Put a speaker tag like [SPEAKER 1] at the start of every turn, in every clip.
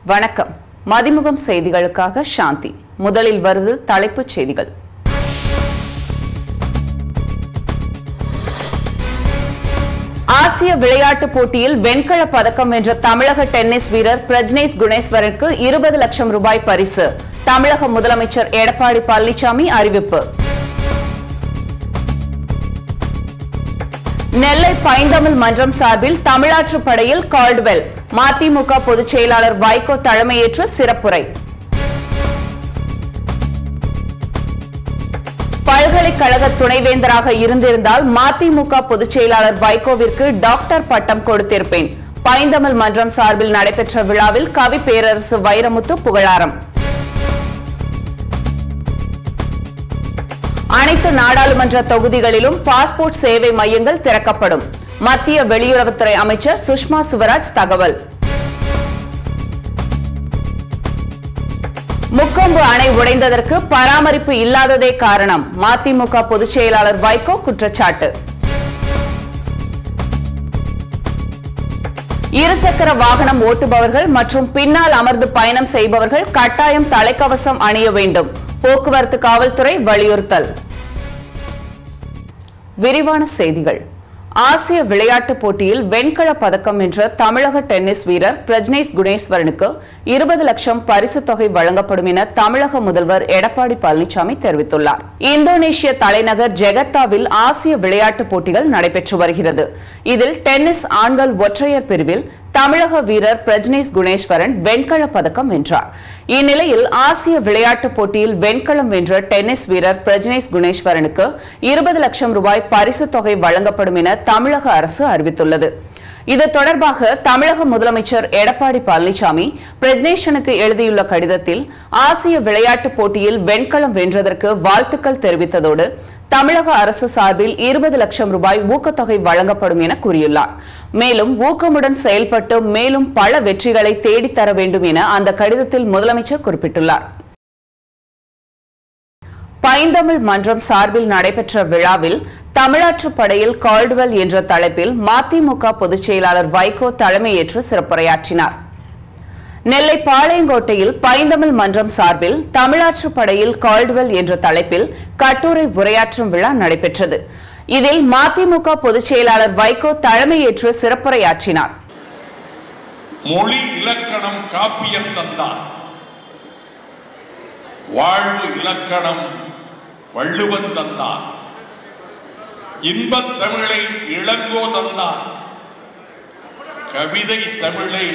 [SPEAKER 1] வணக்கம் மதிமுகம் செய்திகளுக்காக சாந்தி முதலில் வருது தலைப்புச் செய்திகள் ஆசிய விளையாட்டுப் போட்டியில் வெண்கலப் பதக்கம் வென்ற தமிழக டென்னிஸ் வீரர் பிரஜ்னேஷ் குணேஸ்வரனுக்கு இருபது லட்சம் ரூபாய் பரிசு தமிழக முதலமைச்சர் எடப்பாடி பழனிசாமி அறிவிப்பு நெல்லை பைந்தமிழ் மன்றம் சார்பில் தமிழாற்று படையில் கால்ட்வெல் மதிமுக பொதுச் செயலாளர் வைகோ தலைமையேற்று சிறப்புரை பல்கலைக்கழக துணைவேந்தராக இருந்திருந்தால் மதிமுக பொதுச் செயலாளர் வைகோவிற்கு டாக்டர் பட்டம் கொடுத்திருப்பேன் பைந்தமிழ் மன்றம் சார்பில் நடைபெற்ற விழாவில் கவி பேரரசு வைரமுத்து புகழாரம் அனைத்து நாடாளுமன்ற தொகுதிகளிலும் பாஸ்போர்ட் சேவை மையங்கள் திறக்கப்படும் மத்திய வெளியுறவுத்துறை அமைச்சர் சுஷ்மா சுவராஜ் தகவல் முக்கொம்பு அணை உடைந்ததற்கு பராமரிப்பு இல்லாததே காரணம் மதிமுக பொதுச் செயலாளர் வைகோ குற்றச்சாட்டு இருசக்கர வாகனம் ஓட்டுபவர்கள் மற்றும் பின்னால் அமர்ந்து பயணம் செய்பவர்கள் கட்டாயம் தலைக்கவசம் அணிய வேண்டும் போக்குவரத்து காவல்துறை வலியுறுத்தல் விரிவான செய்திகள் ஆசிய விளையாட்டுப் போட்டியில் வெண்கலப் பதக்கம் வென்ற தமிழக டென்னிஸ் வீரர் பிரஜ்னேஷ் குணேஸ்வரனுக்கு இருபது லட்சம் பரிசுத் தொகை வழங்கப்படும் என தமிழக முதல்வர் எடப்பாடி பழனிசாமி தெரிவித்துள்ளார் இந்தோனேஷிய தலைநகர் ஜெகர்த்தாவில் ஆசிய விளையாட்டுப் போட்டிகள் நடைபெற்று வருகிறது இதில் டென்னிஸ் ஆண்கள் ஒற்றையர் பிரிவில் தமிழக வீரர் பிரஜ்னேஷ் குணேஸ்வரன் வெண்கலப் பதக்கம் வென்றார் இந்நிலையில் ஆசிய விளையாட்டுப் போட்டியில் வெண்கலம் வென்ற டென்னிஸ் வீரர் பிரஜ்னேஷ் குணேஸ்வரனுக்கு இருபது லட்சம் ரூபாய் பரிசுத் தொகை வழங்கப்படும் என தமிழக அரசு அறிவித்துள்ளது இது தொடர்பாக தமிழக முதலமைச்சர் எடப்பாடி பழனிசாமி பிரஜ்னேஷனுக்கு எழுதியுள்ள கடிதத்தில் ஆசிய விளையாட்டுப் போட்டியில் வெண்கலம் வென்றதற்கு வாழ்த்துக்கள் தெரிவித்ததோடு தமிழக அரசு சார்பில் இருபது லட்சம் ரூபாய் ஊக்கத்தொகை வழங்கப்படும் என கூறியுள்ளார் மேலும் ஊக்கமுடன் செயல்பட்டு மேலும் பல வெற்றிகளை தேடித்தர வேண்டும் என அந்த கடிதத்தில் முதலமைச்சர் குறிப்பிட்டுள்ளார் பைந்தமிழ் மன்றம் சார்பில் நடைபெற்ற விழாவில் தமிழாற்று படையில் கால்டுவெல் என்ற தலைப்பில் மதிமுக பொதுச் செயலாளர் வைகோ தலைமையேற்று சிறப்புரையாற்றினார் நெல்லை பாளையங்கோட்டையில் பைந்தமிழ் மன்றம் சார்பில் தமிழாற்று படையில் கால்டுவெல் என்ற தலைப்பில் கட்டுரை உரையாற்றும் விழா நடைபெற்றது இதில் மதிமுக பொதுச் செயலாளர் வைகோ தலைமையேற்று சிறப்புரையாற்றினார்
[SPEAKER 2] மொழி இலக்கணம் காப்பியம் தந்தான் வாழ்வு இலக்கணம் வள்ளுவன் தந்தான் இன்பத் தமிழை இளங்கோ தந்தான் கவிதை தமிழை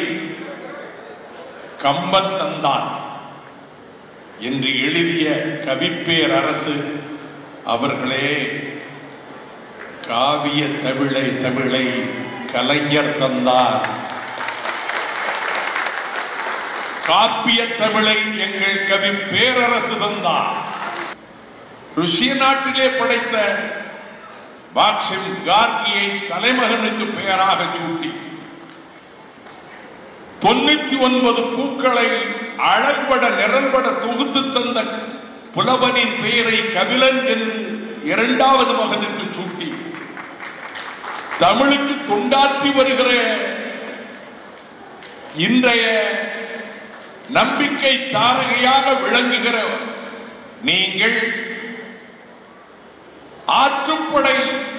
[SPEAKER 2] கம்பன் தந்தான் என்று எழுதிய கவிப்பேர் அரசு அவர்களே காவிய தமிழை தமிழை கலைஞர் தந்தார் காப்பிய தமிழை எங்கள் கவி பேரரசு தந்தார் ருஷ்ய நாட்டிலே படைத்த பாக்ஷிம் கார்கியை தலைமகனுக்கு பெயராக சூட்டி தொண்ணூத்தி ஒன்பது பூக்களை அழற்பட நிரல்பட தொகுத்து தந்த புலவனின் பெயரை கபிலன் என்று இரண்டாவது மகனுக்கு சூட்டி தமிழுக்கு தொண்டாற்றி வருகிற இன்றைய நம்பிக்கை தாரகையாக விளங்குகிற நீங்கள் ஆற்றுப்படை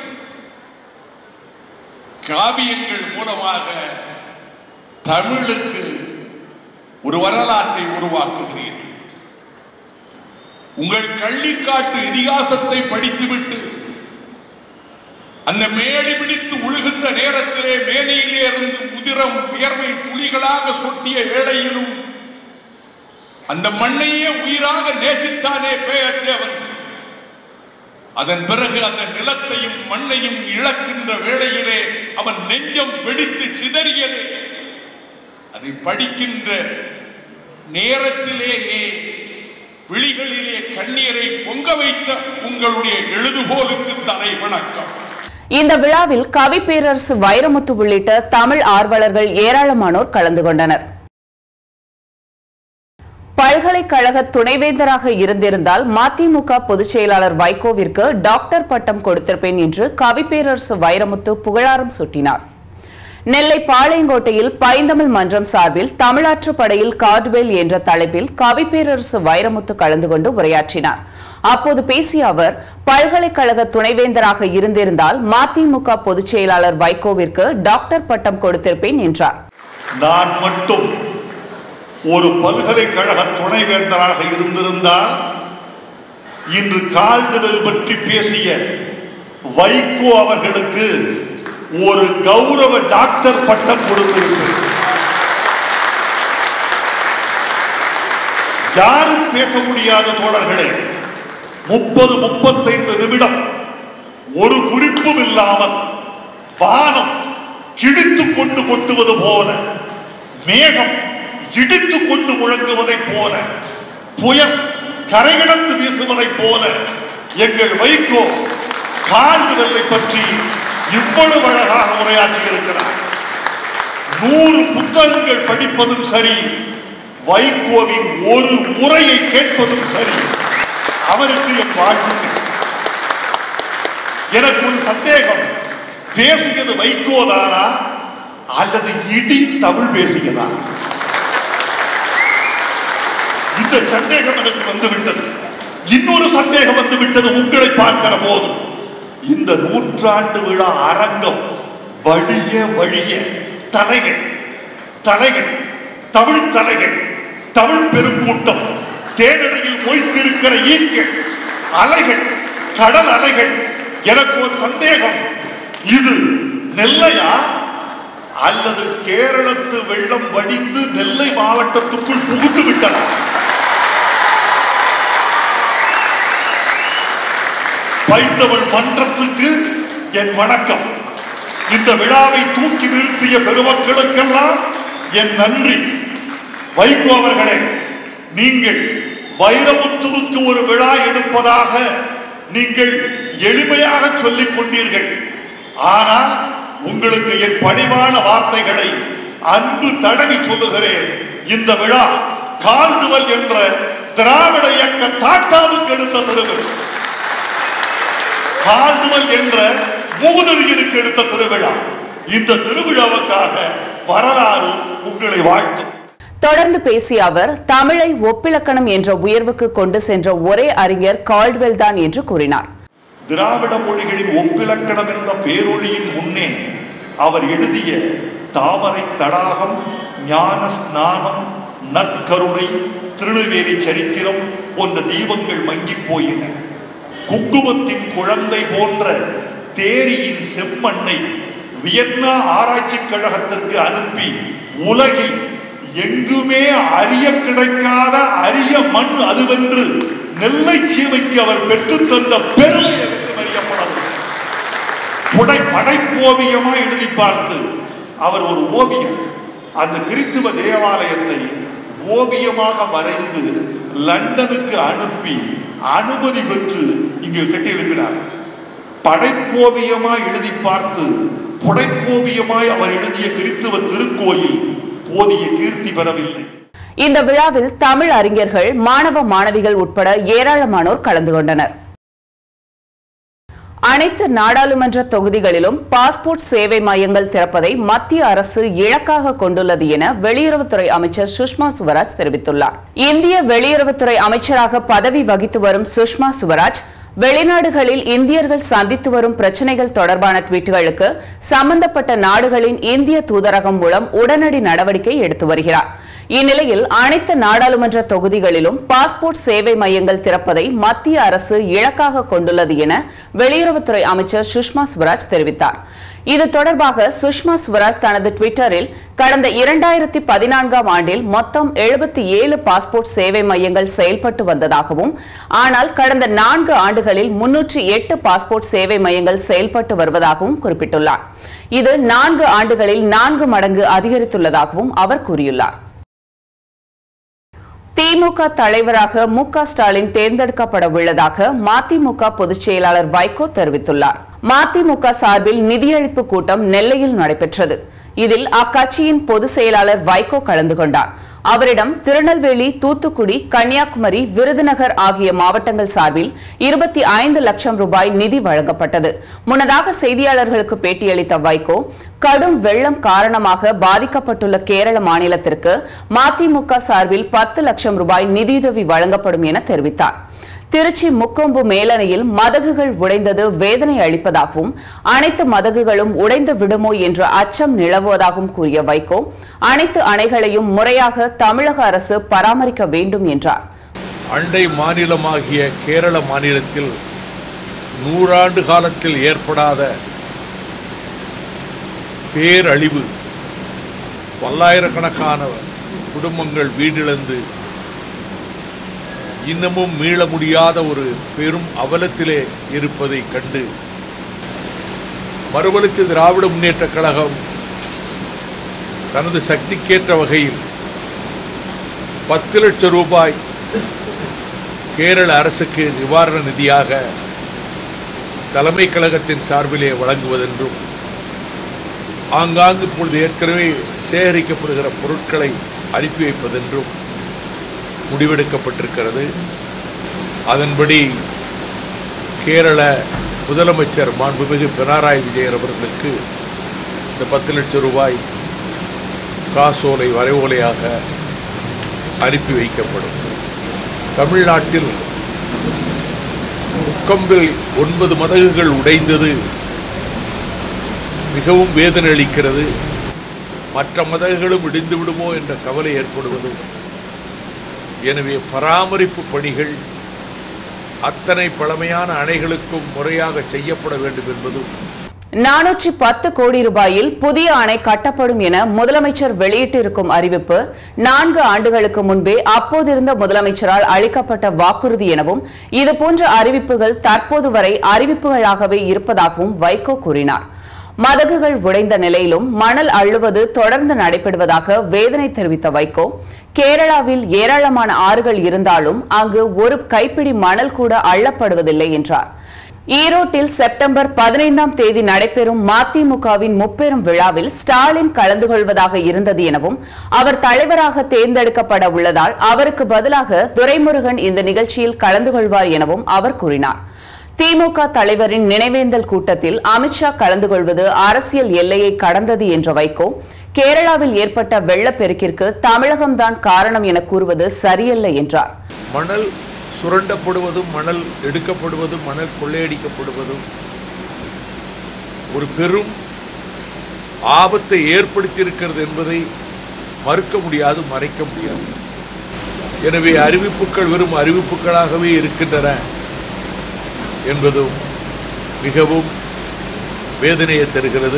[SPEAKER 2] காவியங்கள் மூலமாக தமிழுக்கு ஒரு வரலாற்றை உருவாக்குகிறீர்கள் உங்கள் கள்ளிக்காட்டு இதிகாசத்தை படித்துவிட்டு அந்த மேடி பிடித்து உழுகின்ற நேரத்திலே மேனியிலே இருந்து உதிரம் வியர்வை துளிகளாக சொட்டிய வேளையிலும் அந்த மண்ணையே உயிராக நேசித்தானே பேயத்தேவன் அதன் பிறகு அந்த நிலத்தையும் மண்ணையும் இழக்கின்ற வேளையிலே அவன் நெஞ்சம் வெடித்து சிதறியது அதை படிக்கின்ற நேரத்திலேயே விழிகளிலே கண்ணீரை பொங்க வைத்த உங்களுடைய எழுதுகோலுக்கு தலை வணக்கம்
[SPEAKER 1] இந்த விழாவில் கவி பேரரசு வைரமுத்து உள்ளிட்ட தமிழ் ஆர்வலர்கள் ஏராளமானோர் கலந்து கொண்டனர் பல்கலைக்கழக துணைவேந்தராக இருந்திருந்தால் மதிமுக பொதுச் செயலாளர் வைகோவிற்கு டாக்டர் பட்டம் கொடுத்திருப்பேன் என்று கவிப்பேரரசு வைரமுத்து புகழாரம் சூட்டினார் நெல்லை பாளையங்கோட்டையில் பைந்தமிழ் மன்றம் சார்பில் தமிழாற்று படையில் கார்டுவேல் என்ற தலைப்பில் கவிப்பேரரசு வைரமுத்து கலந்து கொண்டு உரையாற்றினார் அப்போது பேசிய அவர் பல்கலைக்கழக துணைவேந்தராக இருந்திருந்தால் மதிமுக பொதுச் செயலாளர் வைகோவிற்கு டாக்டர் பட்டம் கொடுத்திருப்பேன் என்றார்
[SPEAKER 3] நான் மட்டும் ஒரு பல்கலைக்கழக துணைவேந்தராக இருந்திருந்தால் இன்று கால்டுவெல் பற்றி பேசிய வைகோ அவர்களுக்கு ஒரு கௌரவ டாக்டர் பட்டம் கொடுத்திருக்கிறேன் யாரும் பேச முடியாத தோழர்களே முப்பது முப்பத்தைந்து நிமிடம் ஒரு குறிப்பும் இல்லாமல் வானம் கிழித்துக் கொண்டு கொட்டுவது போல மேகம் இடித்துக் கொண்டு முழங்குவதைப் போல புயல் கரைகிடந்து வீசுவதைப் போல எங்கள் வைகோ கால்விரலை பற்றி இவ்வளவு அழகாக உரையாற்றி இருக்கிறார் நூறு புத்தகங்கள் படிப்பதும் சரி வைகோவின் ஒரு முறையை கேட்பதும் சரி அவருக்கு என் வாழ்த்துக்கள் எனக்கு ஒரு சந்தேகம் பேசியது வைகோதானா அல்லது இடி தமிழ் பேசியதா இந்த சந்தேகம் எனக்கு வந்துவிட்டது இன்னொரு சந்தேகம் வந்துவிட்டது உங்களை பார்க்கிற போது இந்த நூற்றாண்டு விழா அரங்கம் வழிய வழிய தலைகள் தலைகள் தமிழ் தலைகள் தமிழ் பெருங்கூட்டம் தேனடையில் மொய்த்திருக்கிற ஈக்கள் அலைகள் கடல் அலைகள் எனக்கு ஒரு சந்தேகம் இது நெல்லையா அல்லது கேரளத்து வெள்ளம் வடிந்து நெல்லை மாவட்டத்துக்குள் புகுந்து விட்டதா பைந்தவள் மன்றத்துக்கு என் வணக்கம் இந்த விழாவை தூக்கி நிறுத்திய பெருமக்களுக்கெல்லாம் என் நன்றி வைகோ அவர்களே நீங்கள் வைரமுத்துவுக்கு ஒரு விழா எடுப்பதாக நீங்கள் எளிமையாக சொல்லிக் கொண்டீர்கள் ஆனால் உங்களுக்கு என் பணிவான வார்த்தைகளை அன்பு தடவி சொல்லுகிறேன் இந்த விழா கால்டுவல் என்ற திராவிட இயக்க தாத்தாவுக்கு எடுத்த பெருமை கால்டுவல் என்ற மூதறிஞருக்கு எடுத்த திருவிழா இந்த திருவிழாவுக்காக வரலாறு உங்களை வாழ்த்தும்
[SPEAKER 1] தொடர்ந்து பேசிய அவர் தமிழை ஒப்பிலக்கணம் என்ற உயர்வுக்கு கொண்டு சென்ற ஒரே அறிஞர் கால்ட்வெல் தான் என்று கூறினார்
[SPEAKER 3] திராவிட மொழிகளின் ஒப்பிலக்கணம் என்ற பேரொழியின் முன்னே அவர் எழுதிய தாமரை தடாகம் ஞான ஸ்நானம் நற்கருணை திருநெல்வேலி சரித்திரம் போன்ற தீபங்கள் மங்கிப் போயின குங்குமத்தின் குழந்தை போன்ற தேரியின் செம்மண்ணை வியன்னா ஆராய்ச்சி கழகத்திற்கு அனுப்பி உலகில் எங்குமே அறிய கிடைக்காத அரிய மண் அதுவென்று நெல்லை சீமைக்கு அவர் பெற்றுத் தந்த பெருமை எனக்கு அறியப்படவில்லை புடை படைப்போவியமா எழுதி பார்த்து அவர் ஒரு ஓவியர் அந்த கிறித்துவ தேவாலயத்தை ஓவியமாக வரைந்து லண்டனுக்கு அனுப்பி அனுமதி பெற்று இங்கு கட்டியிருக்கிறார் படைப்போவியமாய் எழுதி பார்த்து புடைப்போவியமாய் அவர் எழுதிய கிறித்துவ திருக்கோயில் போதிய கீர்த்தி பெறவில்லை
[SPEAKER 1] இந்த விழாவில் தமிழ் அறிஞர்கள் மாணவ மாணவிகள் உட்பட ஏராளமானோர் கலந்து கொண்டனர் அனைத்து நாடாளுமன்ற தொகுதிகளிலும் பாஸ்போர்ட் சேவை மையங்கள் திறப்பதை மத்திய அரசு இலக்காக கொண்டுள்ளது என வெளியுறவுத்துறை அமைச்சர் சுஷ்மா சுவராஜ் தெரிவித்துள்ளார் இந்திய வெளியுறவுத்துறை அமைச்சராக பதவி வகித்து வரும் சுஷ்மா சுவராஜ் வெளிநாடுகளில் இந்தியர்கள் சந்தித்து வரும் பிரச்சனைகள் தொடர்பான ட்வீட்டுகளுக்கு சம்பந்தப்பட்ட நாடுகளின் இந்திய தூதரகம் மூலம் உடனடி நடவடிக்கை எடுத்து வருகிறார் இந்நிலையில் அனைத்து நாடாளுமன்ற தொகுதிகளிலும் பாஸ்போர்ட் சேவை மையங்கள் திறப்பதை மத்திய அரசு இலக்காக கொண்டுள்ளது என வெளியுறவுத்துறை அமைச்சர் சுஷ்மா ஸ்வராஜ் தெரிவித்தார் இது தொடர்பாக சுஷ்மா ஸ்வராஜ் தனது ட்விட்டரில் கடந்த இரண்டாயிரத்தி பதினான்காம் ஆண்டில் மொத்தம் எழுபத்தி ஏழு பாஸ்போர்ட் சேவை மையங்கள் செயல்பட்டு வந்ததாகவும் ஆனால் கடந்த நான்கு ஆண்டுகளில் முன்னூற்றி எட்டு பாஸ்போர்ட் சேவை மையங்கள் செயல்பட்டு வருவதாகவும் குறிப்பிட்டுள்ளார் இது நான்கு ஆண்டுகளில் நான்கு மடங்கு அதிகரித்துள்ளதாகவும் அவர் கூறியுள்ளார் திமுக தலைவராக மு க ஸ்டாலின் தேர்ந்தெடுக்கப்பட உள்ளதாக மதிமுக பொதுச் செயலாளர் வைகோ தெரிவித்துள்ளார் மதிமுக சார்பில் நிதியளிப்பு கூட்டம் நெல்லையில் நடைபெற்றது இதில் அக்கட்சியின் பொதுச் செயலாளர் வைகோ கலந்து கொண்டார் அவரிடம் திருநெல்வேலி தூத்துக்குடி கன்னியாகுமரி விருதுநகர் ஆகிய மாவட்டங்கள் சார்பில் இருபத்தி ஐந்து லட்சம் ரூபாய் நிதி வழங்கப்பட்டது முன்னதாக செய்தியாளர்களுக்கு பேட்டியளித்த வைகோ கடும் வெள்ளம் காரணமாக பாதிக்கப்பட்டுள்ள கேரள மாநிலத்திற்கு மதிமுக சார்பில் பத்து லட்சம் ரூபாய் நிதியுதவி வழங்கப்படும் என தெரிவித்தார் திருச்சி முக்கொம்பு மேலணையில் மதகுகள் உடைந்தது வேதனை அளிப்பதாகவும் அனைத்து மதகுகளும் உடைந்து விடுமோ என்ற அச்சம் நிலவுவதாகவும் கூறிய வைகோ அனைத்து அணைகளையும் முறையாக தமிழக அரசு பராமரிக்க வேண்டும் என்றார்
[SPEAKER 4] அண்டை மாநிலமாகிய கேரள மாநிலத்தில் நூறாண்டு காலத்தில் ஏற்படாத பேரழிவு பல்லாயிரக்கணக்கான குடும்பங்கள் வீடிழந்து இன்னமும் மீள முடியாத ஒரு பெரும் அவலத்திலே இருப்பதை கண்டு மறுமலர்ச்சி திராவிட முன்னேற்றக் கழகம் தனது சக்திக்கேற்ற வகையில் பத்து லட்சம் ரூபாய் கேரள அரசுக்கு நிவாரண நிதியாக தலைமை கழகத்தின் சார்பிலே வழங்குவதென்றும் ஆங்காங்கு இப்பொழுது ஏற்கனவே சேகரிக்கப்படுகிற பொருட்களை அனுப்பி வைப்பதென்றும் முடிவெடுக்கப்பட்டிருக்கிறது அதன்படி கேரள முதலமைச்சர் மாண்புமிகு பினராயி விஜயன் அவர்களுக்கு இந்த பத்து லட்சம் ரூபாய் காசோலை வரைவோலையாக அனுப்பி வைக்கப்படும் தமிழ்நாட்டில் முக்கம்பில் ஒன்பது மதகுகள் உடைந்தது மிகவும் வேதனை அளிக்கிறது மற்ற மதகுகளும் இடிந்து விடுமோ என்ற கவலை ஏற்படுவதும் எனவே பராமரிப்பு பணிகள் அத்தனை பழமையான அணைகளுக்கும் முறையாக செய்யப்பட வேண்டும் என்பதும்
[SPEAKER 1] நானூற்றி பத்து கோடி ரூபாயில் புதிய அணை கட்டப்படும் என முதலமைச்சர் வெளியிட்டிருக்கும் அறிவிப்பு நான்கு ஆண்டுகளுக்கு முன்பே அப்போதிருந்த முதலமைச்சரால் அளிக்கப்பட்ட வாக்குறுதி எனவும் இதுபோன்ற அறிவிப்புகள் தற்போது வரை அறிவிப்புகளாகவே இருப்பதாகவும் வைகோ கூறினார் மதகுகள் உடைந்த நிலையிலும் மணல் அள்ளுவது தொடர்ந்து நடைபெறுவதாக வேதனை தெரிவித்த வைகோ கேரளாவில் ஏராளமான ஆறுகள் இருந்தாலும் அங்கு ஒரு கைப்பிடி மணல் கூட அள்ளப்படுவதில்லை என்றார் ஈரோட்டில் செப்டம்பர் பதினைந்தாம் தேதி நடைபெறும் மதிமுகவின் முப்பெரும் விழாவில் ஸ்டாலின் கலந்து கொள்வதாக இருந்தது எனவும் அவர் தலைவராக தேர்ந்தெடுக்கப்பட உள்ளதால் அவருக்கு பதிலாக துரைமுருகன் இந்த நிகழ்ச்சியில் கலந்து கொள்வார் எனவும் அவர் கூறினார் திமுக தலைவரின் நினைவேந்தல் கூட்டத்தில் அமித்ஷா கலந்து கொள்வது அரசியல் எல்லையை கடந்தது என்ற வைகோ கேரளாவில் ஏற்பட்ட வெள்ளப்பெருக்கிற்கு தமிழகம்தான் காரணம் என கூறுவது சரியல்ல என்றார்
[SPEAKER 4] மணல் சுரண்டப்படுவதும் மணல் எடுக்கப்படுவதும் மணல் கொள்ளையடிக்கப்படுவதும் ஒரு பெரும் ஆபத்தை ஏற்படுத்தியிருக்கிறது என்பதை மறுக்க முடியாது மறைக்க முடியாது எனவே அறிவிப்புகள் வெறும் அறிவிப்புகளாகவே இருக்கின்றன என்பதும் மிகவும் வேதனையை தருகிறது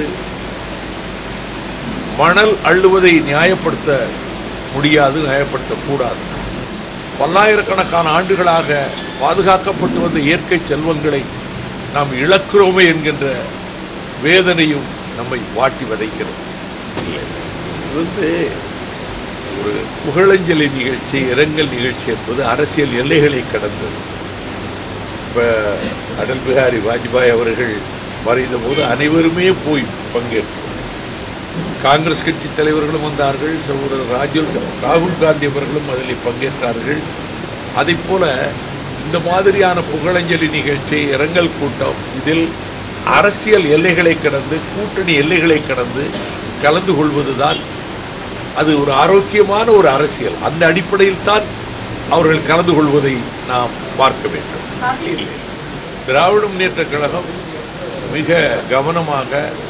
[SPEAKER 4] மணல் அள்ளுவதை நியாயப்படுத்த முடியாது நியாயப்படுத்தக்கூடாது பல்லாயிரக்கணக்கான ஆண்டுகளாக பாதுகாக்கப்பட்டு வந்த இயற்கை செல்வங்களை நாம் இழக்கிறோமே என்கின்ற வேதனையும் நம்மை வாட்டி வதைக்கிறது இல்லை. இது வந்து ஒரு புகழஞ்சலி நிகழ்ச்சி இரங்கல் நிகழ்ச்சி என்பது அரசியல் எல்லைகளை கடந்தது இப்ப அடல் பிஹாரி வாஜ்பாய் அவர்கள் மறைந்த போது அனைவருமே போய் பங்கேற்றோம் காங்கிரஸ் கட்சி தலைவர்களும் வந்தார்கள் சகோதரர் ராஜீவ் ராகுல் காந்தி அவர்களும் அதில் பங்கேற்றார்கள் அதைப் போல இந்த மாதிரியான புகழஞ்சலி நிகழ்ச்சி இரங்கல் கூட்டம் இதில் அரசியல் எல்லைகளை கடந்து கூட்டணி எல்லைகளை கடந்து கலந்து கொள்வதுதான் அது ஒரு ஆரோக்கியமான ஒரு அரசியல் அந்த அடிப்படையில் தான் அவர்கள் கலந்து கொள்வதை நாம் பார்க்க வேண்டும் இல்லை. திராவிட முன்னேற்றக் கழகம் மிக கவனமாக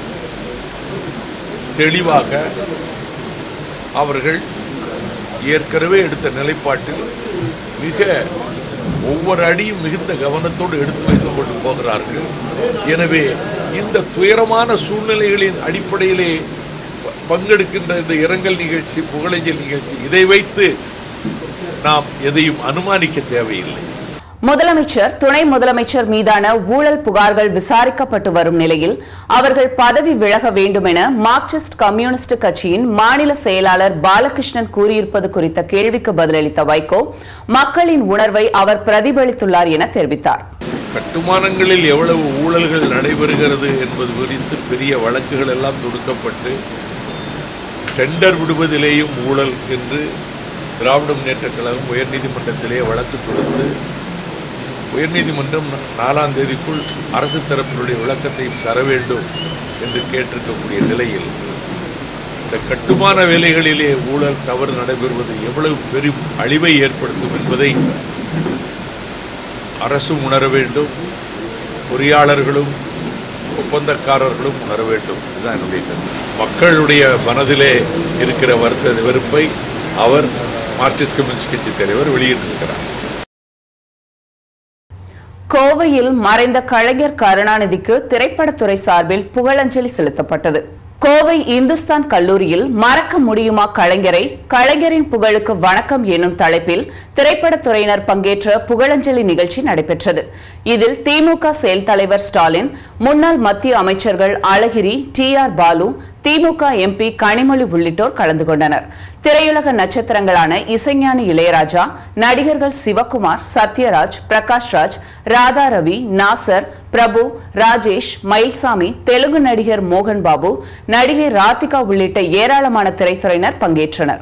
[SPEAKER 4] தெளிவாக அவர்கள் ஏற்கனவே எடுத்த நிலைப்பாட்டில் மிக ஒவ்வொரு அடியும் மிகுந்த கவனத்தோடு எடுத்து வைத்துக் கொண்டு போகிறார்கள் எனவே இந்த துயரமான சூழ்நிலைகளின் அடிப்படையிலே ப- பங்கெடுக்கின்ற இந்த இரங்கல் நிகழ்ச்சி புகழஞ்சல் நிகழ்ச்சி இதை வைத்து நாம் எதையும் அனுமானிக்க தேவையில்லை
[SPEAKER 1] முதலமைச்சர் துணை முதலமைச்சர் மீதான ஊழல் புகார்கள் விசாரிக்கப்பட்டு வரும் நிலையில் அவர்கள் பதவி விலக வேண்டும் என மார்க்சிஸ்ட் கம்யூனிஸ்ட் கட்சியின் மாநில செயலாளர் பாலகிருஷ்ணன் கூறியிருப்பது குறித்த கேள்விக்கு பதிலளித்த வைகோ மக்களின் உணர்வை அவர் பிரதிபலித்துள்ளார் என தெரிவித்தார்
[SPEAKER 4] கட்டுமானங்களில் எவ்வளவு ஊழல்கள் நடைபெறுகிறது என்பது குறித்து பெரிய வழக்குகள் எல்லாம் தொடுக்கப்பட்டு டெண்டர் விடுவதிலேயும் ஊழல் என்று திராவிட முன்னேற்ற கழகம் உயர்நீதிமன்றத்திலே வழக்கு தொடுத்து உயர்நீதிமன்றம் நாலாம் தேதிக்குள் அரசு தரப்பினுடைய விளக்கத்தை தர வேண்டும் என்று கேட்டிருக்கக்கூடிய நிலையில் இந்த கட்டுமான வேலைகளிலே ஊழல் தவறு நடைபெறுவது எவ்வளவு பெரும் அழிவை ஏற்படுத்தும் என்பதை அரசும் உணர வேண்டும் பொறியாளர்களும் ஒப்பந்தக்காரர்களும் உணர வேண்டும் இதுதான் என்னுடைய கருத்து மக்களுடைய மனதிலே இருக்கிற வருத்த வெறுப்பை அவர் மார்க்சிஸ்ட் கம்யூனிஸ்ட் கட்சி தலைவர் வெளியிட்டிருக்கிறார்
[SPEAKER 1] கோவையில் மறைந்த கலைஞர் கருணாநிதிக்கு திரைப்படத்துறை சார்பில் புகழஞ்சலி செலுத்தப்பட்டது கோவை இந்துஸ்தான் கல்லூரியில் மறக்க முடியுமா கலைஞரை கலைஞரின் புகழுக்கு வணக்கம் என்னும் தலைப்பில் திரைப்படத்துறையினர் பங்கேற்ற புகழஞ்சலி நிகழ்ச்சி நடைபெற்றது இதில் திமுக செயல் தலைவர் ஸ்டாலின் முன்னாள் மத்திய அமைச்சர்கள் அழகிரி T R Baalu DMK MP Kanimozhi உள்ளிட்டோர் கலந்து கொண்டனர் திரையுலக நட்சத்திரங்களான இசைஞானி இளையராஜா நடிகர்கள் சிவகுமார் சத்யராஜ் பிரகாஷ் ராஜ் ராதா ரவி நாசர் பிரபு ராஜேஷ் மயில்சாமி தெலுங்கு நடிகர் மோகன் பாபு நடிகை ராதிகா உள்ளிட்ட ஏராளமான திரைத்துறையினர் பங்கேற்றனர்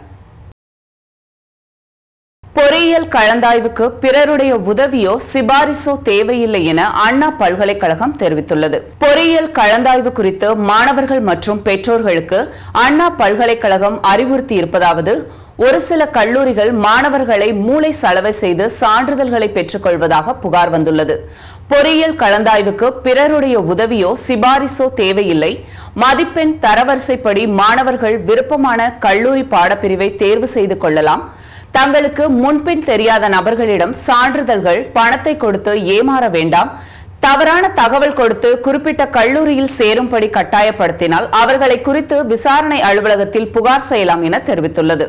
[SPEAKER 1] பொறியியல் கலந்தாய்வுக்கு பிறருடைய உதவியோ சிபாரிசோ தேவையில்லை என அண்ணா பல்கலைக்கழகம் தெரிவித்துள்ளது பொறியியல் கலந்தாய்வு குறித்து மாணவர்கள் மற்றும் பெற்றோர்களுக்கு அண்ணா பல்கலைக்கழகம் அறிவுறுத்தி இருப்பதாவது ஒரு சில கல்லூரிகள் மாணவர்களை மூளை சலவை செய்து சான்றிதழ்களை பெற்றுக்கொள்வதாக புகார் வந்துள்ளது பொறியியல் கலந்தாய்வுக்கு பிறருடைய உதவியோ சிபாரிசோ தேவையில்லை மதிப்பெண் தரவரிசைப்படி மாணவர்கள் விருப்பமான கல்லூரி பாடப்பிரிவை தேர்வு செய்து கொள்ளலாம் தங்களுக்கு முன்பின் தெரியாத நபர்களிடம் சான்றிதழ்கள் பணத்தை கொடுத்து ஏமாற வேண்டாம் தவறான தகவல் கொடுத்து குறிப்பிட்ட கல்லூரியில் சேரும்படி கட்டாயப்படுத்தினால் அவர்களை குறித்து விசாரணை அலுவலகத்தில் புகார் செய்யலாம் என தெரிவித்துள்ளது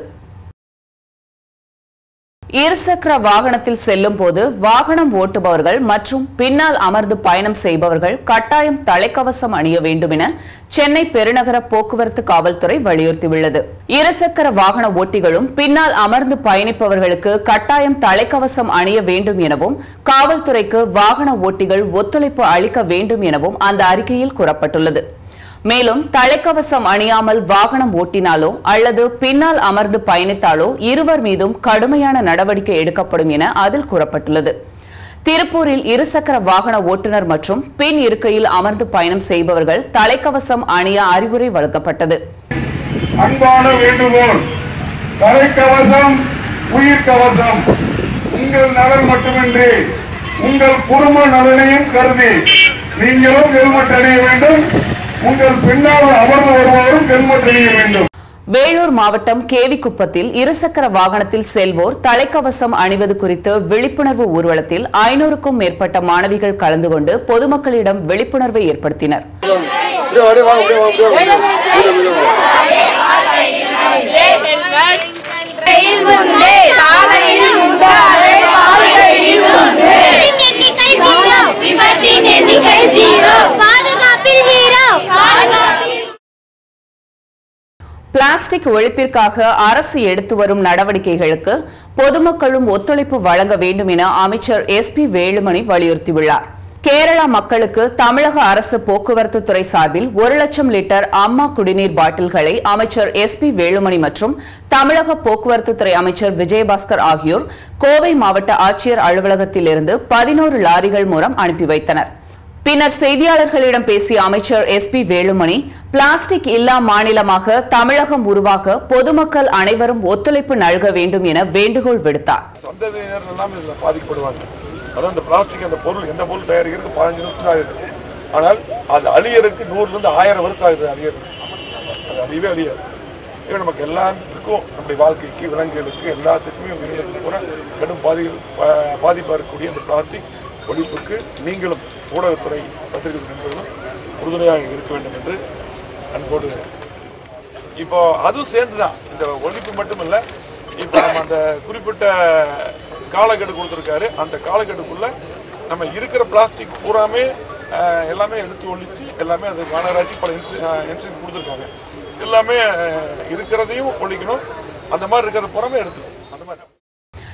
[SPEAKER 1] இருசக்கர வாகனத்தில் செல்லும் போது வாகனம் ஓட்டுபவர்கள் மற்றும் பின்னால் அமர்ந்து பயணம் செய்பவர்கள் கட்டாயம் தலைக்கவசம் அணிய வேண்டும் என சென்னை பெருநகர போக்குவரத்து காவல்துறை வலியுறுத்தியுள்ளது இருசக்கர வாகன ஓட்டிகளும் பின்னால் அமர்ந்து பயணிப்பவர்களுக்கு கட்டாயம் தலைக்கவசம் அணிய வேண்டும் எனவும் காவல்துறைக்கு வாகன ஓட்டிகள் ஒத்துழைப்பு அளிக்க வேண்டும் எனவும் அந்த அறிக்கையில் கூறப்பட்டுள்ளது மேலும் தலைக்கவசம் அணியாமல் வாகனம் ஓட்டினாலோ அல்லது பின்னால் அமர்ந்து பயணித்தாலோ இருவர் மீதும் கடுமையான நடவடிக்கை எடுக்கப்படும் என அதில் கூறப்பட்டுள்ளது திருப்பூரில் இருசக்கர வாகன ஓட்டுநர் மற்றும் பின் இருக்கையில் அமர்ந்து பயணம் செய்பவர்கள் தலைக்கவசம் அணிய அறிவுரை வழங்கப்பட்டது
[SPEAKER 5] அன்பான வேண்டுகோள் தலைக்கவசம் உயிர் கவசம் உங்கள் நலன் மட்டுமின்றி உங்கள் குடும்ப நலனையும் கருதி நீங்களும் ஹெல்மெட் அணிய வேண்டும் உங்கள் பின்னால் அமர்ந்து வருபவரும் ஹெல்மெட் அணிய வேண்டும்
[SPEAKER 1] வேலூர் மாவட்டம் கேவிக்குப்பத்தில் இருசக்கர வாகனத்தில் செல்வோர் தலைக்கவசம் அணிவது குறித்து விழிப்புணர்வு ஊர்வலத்தில் ஐநூறுக்கும் மேற்பட்ட மாணவிகள் கலந்து கொண்டு பொதுமக்களிடம் விழிப்புணர்வை ஏற்படுத்தினர்
[SPEAKER 6] விபத்தின் எண்ணிக்கை ஜீரோ பாதுகாப்பில் ஹீரோ பாதுகாப்பில்
[SPEAKER 1] பிளாஸ்டிக் ஒழிப்பிற்காக அரசு எடுத்து வரும் நடவடிக்கைகளுக்கு பொதுமக்களும் ஒத்துழைப்பு வழங்க வேண்டும் என அமைச்சர் எஸ் பி வேலுமணி வலியுறுத்தியுள்ளார் கேரளா மக்களுக்கு தமிழக அரசு போக்குவரத்து துறை சார்பில் ஒரு லட்சம் லிட்டர் அம்மா குடிநீர் பாட்டில்களை அமைச்சர் எஸ் பி வேலுமணி மற்றும் தமிழக போக்குவரத்து துறை அமைச்சர் விஜயபாஸ்கர் ஆகியோர் கோவை மாவட்ட ஆட்சியர் அலுவலகத்தில் இருந்து பதினோரு லாரிகள் மூலம் அனுப்பி வைத்தனர் பின்னர் செய்தியாளர்களிடம் பேசிய அமைச்சர் எஸ் பி வேலுமணி பிளாஸ்டிக் இல்லா மாநிலமாக தமிழகம் உருவாக பொதுமக்கள் அனைவரும் ஒத்துழைப்பு நல்க வேண்டும் என வேண்டுகோள் விடுத்தார்
[SPEAKER 5] சந்ததியினர் எல்லாம் இதுல பாதிக்கப்படுவாங்க அதான் இந்த பிளாஸ்டிக் அந்த பொருள் எந்த பொருள் தயாரிக்கிறதுக்கு பதினஞ்சு நிமிஷம் ஆகுது ஆனால் அது அழியறதுக்கு நூறுல இருந்து ஆயிரம் வருஷம் ஆகுது அழியறது அது அழியவே அழியாது இது நமக்கு எல்லாத்துக்கும் நம்முடைய வாழ்க்கைக்கு விலங்குகளுக்கு எல்லாத்துக்குமே உயிரினத்துக்கு கூட கடும் பாதி பா- பாதிப்பா இருக்கக்கூடிய இந்த பிளாஸ்டிக் ஒழிப்புக்கு நீங்களும் ஊடகத்துறை பத்திரிகை நண்பர்களும் உறுதுணையாக இருக்க வேண்டும் என்று அன்போடு இப்போ அதுவும் சேர்ந்துதான் இந்த ஒழிப்பு மட்டுமல்ல இப்போ நம்ம அந்த குறிப்பிட்ட காலக்கெடு கொடுத்துருக்காரு அந்த காலக்கெடுக்குள்ள நம்ம இருக்கிற பிளாஸ்டிக் பூராமே அஹ், எல்லாமே எடுத்து ஒழிச்சு எல்லாமே அது மாநகராட்சி பல இன்சூரன்ஸ் கொடுத்துருக்காங்க எல்லாமே அஹ், இருக்கிறதையும் ஒழிக்கணும் அந்த மாதிரி இருக்கிறத பூராமே எடுத்துக்கணும் அந்த மாதிரி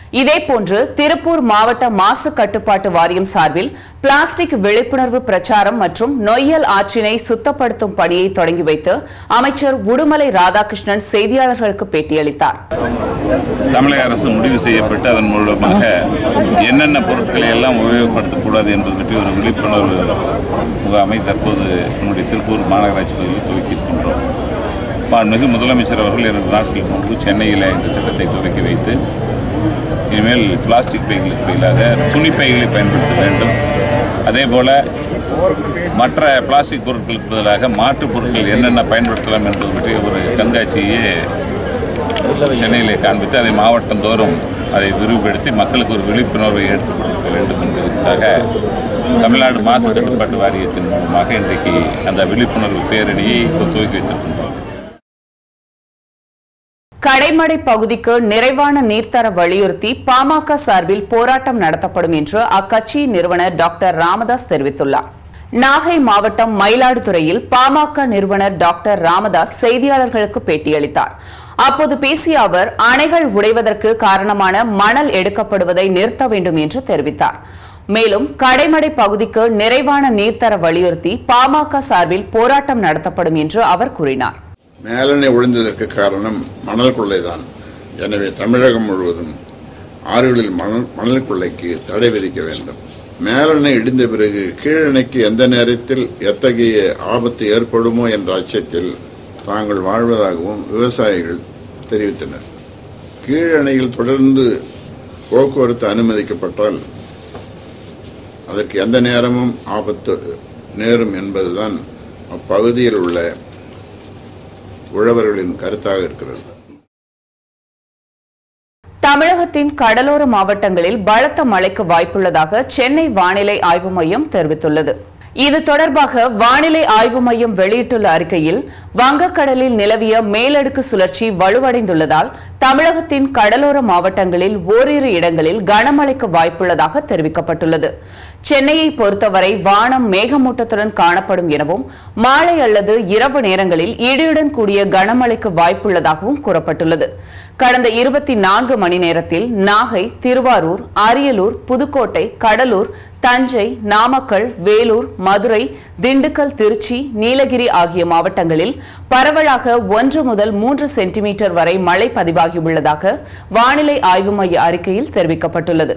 [SPEAKER 1] இதேபோன்று திருப்பூர் மாவட்ட மாசு கட்டுப்பாட்டு வாரியம் சார்பில் பிளாஸ்டிக் விழிப்புணர்வு பிரச்சாரம் மற்றும் நொய்யல் ஆற்றினை சுத்தப்படுத்தும் பணியை தொடங்கி வைத்து அமைச்சர் உடுமலை ராதாகிருஷ்ணன் செய்தியாளர்களுக்கு பேட்டியளித்தார்
[SPEAKER 7] தமிழக அரசு முடிவு செய்யப்பட்டு அதன் மூலமாக என்னென்ன பொருட்களை எல்லாம் உபயோகப்படுத்தக்கூடாது என்பது பற்றி ஒரு விழிப்புணர்வு முகாமை தற்போது நம்முடைய திருப்பூர் மாநகராட்சி பகுதியில் துவக்கி இருக்கின்றோம் மாண்புமிகு முதலமைச்சர் அவர்கள் இரண்டு நாட்களுக்கு முன்பு சென்னையில் இந்த திட்டத்தை துவக்கி வைத்து இனிமேல் பிளாஸ்டிக் பைகளுக்கு பதிலாக துணி பைகளை பயன்படுத்த வேண்டும் அதே போல மற்ற பிளாஸ்டிக் பொருட்களுக்கு பதிலாக மாற்றுப் பொருட்கள் என்னென்ன பயன்படுத்தலாம் என்பது பற்றிய ஒரு கண்காட்சியை சென்னையிலே காண்பித்து அதை மாவட்டம் தோறும் அதை விரிவுபடுத்தி மக்களுக்கு ஒரு விழிப்புணர்வை எடுத்துக் கொடுக்க வேண்டும் என்பதற்காக தமிழ்நாடு மாசு கட்டுப்பாட்டு வாரியத்தின் மூலமாக இன்றைக்கு அந்த விழிப்புணர்வு பேரணியை இப்போ துவக்கி வைத்திருக்கின்றோம்
[SPEAKER 1] கடைமடை பகுதிக்கு நிறைவான நீர்த்தர வலியுறுத்தி பாமக சார்பில் போராட்டம் நடத்தப்படும் என்று அக்கட்சியின் நிறுவனர் டாக்டர் ராமதாஸ் தெரிவித்துள்ளார் நாகை மாவட்டம் மயிலாடுதுறையில் பாமக நிறுவனர் டாக்டர் ராமதாஸ் செய்தியாளர்களுக்கு பேட்டியளித்தார் அப்போது பேசிய அவர் அணைகள் உடைவதற்கு காரணமான மணல் எடுக்கப்படுவதை நிறுத்த வேண்டும் என்று தெரிவித்தார் மேலும் கடைமடை பகுதிக்கு நிறைவான நீர்த்தர வலியுறுத்தி பாமக சார்பில் போராட்டம் நடத்தப்படும் என்று அவர் கூறினார்
[SPEAKER 8] மேலணை ஒழிந்ததற்கு காரணம் மணல் கொள்ளைதான் எனவே தமிழகம் முழுவதும் ஆறுகளில் மணல் மணல் கொள்ளைக்கு தடை விதிக்க வேண்டும் மேலணை இடிந்த பிறகு கீழணைக்கு எந்த நேரத்தில் எத்தகைய ஆபத்து ஏற்படுமோ என்ற அச்சத்தில் தாங்கள் வாழ்வதாகவும் விவசாயிகள் தெரிவித்தனர் கீழணையில் தொடர்ந்து போக்குவரத்து அனுமதிக்கப்பட்டால் அதற்கு எந்த நேரமும் ஆபத்து நேரும் என்பதுதான் அப்பகுதியில் உள்ள உழவர்களின் கருத்தாக இருக்கிறது
[SPEAKER 1] தமிழகத்தின் கடலோர மாவட்டங்களில் பலத்த மழைக்கு வாய்ப்புள்ளதாக சென்னை வானிலை ஆய்வு மையம் தெரிவித்துள்ளது இது தொடர்பாக வானிலை ஆய்வு மையம் வெளியிட்டுள்ள அறிக்கையில் வங்கக்கடலில் நிலவிய மேலடுக்கு சுழற்சி வலுவடைந்துள்ளதால் தமிழகத்தின் கடலோர மாவட்டங்களில் ஓரிரு இடங்களில் கனமழைக்கு வாய்ப்புள்ளதாக தெரிவிக்கப்பட்டுள்ளது சென்னையை பொறுத்தவரை வானம் மேகமூட்டத்துடன் காணப்படும் எனவும் மாலை அல்லது இரவு நேரங்களில் இடியுடன் கூடிய கனமழைக்கு வாய்ப்புள்ளதாகவும் கூறப்பட்டுள்ளது கடந்த இருபத்தி நான்கு மணி நேரத்தில் நாகை திருவாரூர் அரியலூர் புதுக்கோட்டை கடலூர் தஞ்சை நாமக்கல் வேலூர் மதுரை திண்டுக்கல் திருச்சி நீலகிரி ஆகிய மாவட்டங்களில் பரவலாக ஒன்று முதல் மூன்று சென்டிமீட்டர் வரை மழை பதிவாகியுள்ளதாக வானிலை ஆய்வு மைய அறிக்கையில் தெரிவிக்கப்பட்டுள்ளது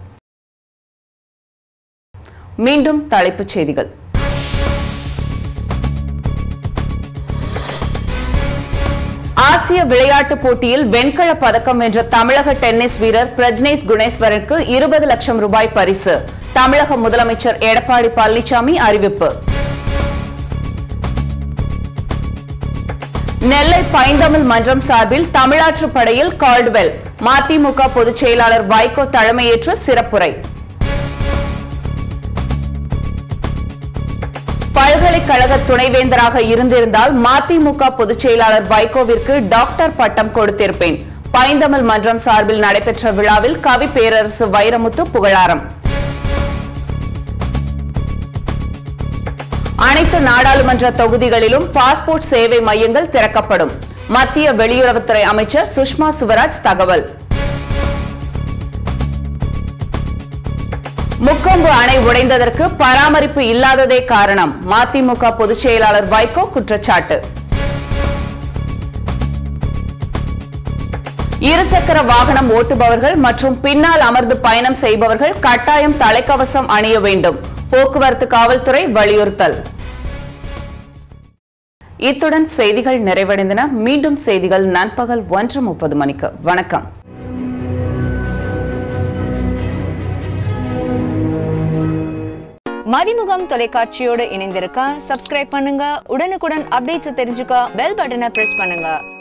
[SPEAKER 1] மீண்டும் தலைப்புச் செய்திகள் ஆசிய விளையாட்டுப் போட்டியில் வெண்கல பதக்கம் வென்ற தமிழக டென்னிஸ் வீரர் பிரஜ்னேஷ் குணேஸ்வரனுக்கு இருபது லட்சம் ரூபாய் பரிசு தமிழக முதலமைச்சர் எடப்பாடி பழனிசாமி அறிவிப்பு நெல்லை பைந்தமிழ் மன்றம் சார்பில் தமிழாற்று படையில் கால்ட்வெல் மதிமுக பொதுச் செயலாளர் வைகோ தலைமையேற்று சிறப்புரை பல்கலைக்கழக துணைவேந்தராக இருந்திருந்தால் மதிமுக பொதுச் செயலாளர் வைகோவிற்கு டாக்டர் பட்டம் கொடுத்திருப்பேன் பைந்தமிழ் மன்றம் சார்பில் நடைபெற்ற விழாவில் கவி பேரரசு வைரமுத்து புகழாரம் அனைத்து நாடாளுமன்ற தொகுதிகளிலும் பாஸ்போர்ட் சேவை மையங்கள் திறக்கப்படும் மத்திய வெளியுறவுத்துறை அமைச்சர் சுஷ்மா சுவராஜ் தகவல் முக்கொம்பு அணை உடைந்ததற்கு பராமரிப்பு இல்லாததே காரணம் மதிமுக பொதுச் செயலாளர் வைகோ குற்றச்சாட்டு இருசக்கர வாகனம் ஓட்டுபவர்கள் மற்றும் பின்னால் அமர்ந்து பயணம் செய்பவர்கள் கட்டாயம் தலைக்கவசம் அணிய வேண்டும் போக்குவரத்து காவல்துறை வலியுறுத்தல் இத்துடன் செய்திகள் நிறைவடைந்தன மீண்டும் செய்திகள் நண்பகல் ஒன்று முப்பது மணிக்கு வணக்கம்
[SPEAKER 9] மதிமுகம் தொலைக்காட்சியோடு இணைந்திருக்க சப்ஸ்கிரைப் பண்ணுங்க உடனுக்குடன் அப்டேட்ஸ் தெரிஞ்சுக்க பெல் பட்டனை பிரஸ் பண்ணுங்க